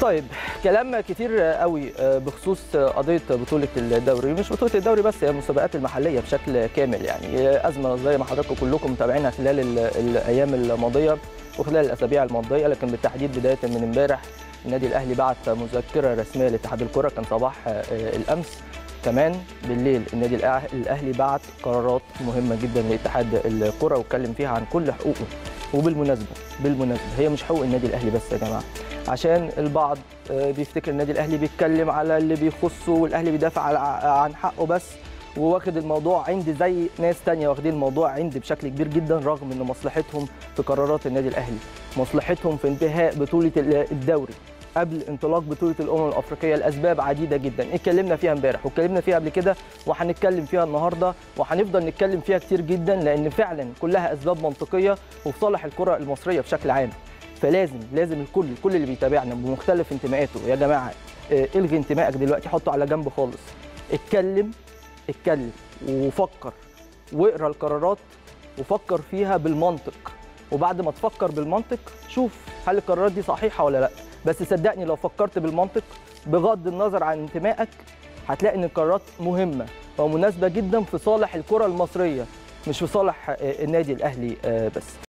طيب كلام كتير قوي بخصوص قضيه بطوله الدوري مش بطوله الدوري بس هي المسابقات المحليه بشكل كامل يعني ازمه زي ما حضراتكم كلكم متابعينها خلال ال- الايام الماضيه وخلال الاسابيع الماضيه لكن بالتحديد بدايه من امبارح النادي الاهلي بعت مذكره رسميه لاتحاد الكره كان صباح الامس كمان بالليل النادي الأه- الاهلي بعت قرارات مهمه جدا لاتحاد الكره واتكلم فيها عن كل حقوقه وبالمناسبه بالمناسبه هي مش حقوق النادي الاهلي بس يا جماعه عشان البعض آه، بيفتكر النادي الاهلي بيتكلم على اللي بيخصه والاهلي بيدافع على- عن حقه بس وواخد الموضوع عند زي ناس تانية واخدين الموضوع عند بشكل كبير جدا رغم ان مصلحتهم في قرارات النادي الاهلي مصلحتهم في انتهاء بطوله ال- الدوري قبل انطلاق بطوله الامم الافريقيه لاسباب عديده جدا اتكلمنا فيها امبارح واتكلمنا فيها قبل كده وهنتكلم فيها النهارده وهنفضل نتكلم فيها كتير جدا لان فعلا كلها اسباب منطقيه وفي صالح الكره المصريه بشكل عام فلازم لازم الكل الكل اللي بيتابعنا بمختلف انتماءاته يا جماعه آه، الغي انتمائك دلوقتي حطه على جنب خالص اتكلم اتكلم وفكر واقرا القرارات وفكر فيها بالمنطق وبعد ما تفكر بالمنطق شوف هل القرارات دي صحيحه ولا لا بس صدقني لو فكرت بالمنطق بغض النظر عن انتمائك هتلاقي ان القرارات مهمه ومناسبه جدا في صالح الكره المصريه مش في صالح آه، النادي الاهلي آه، بس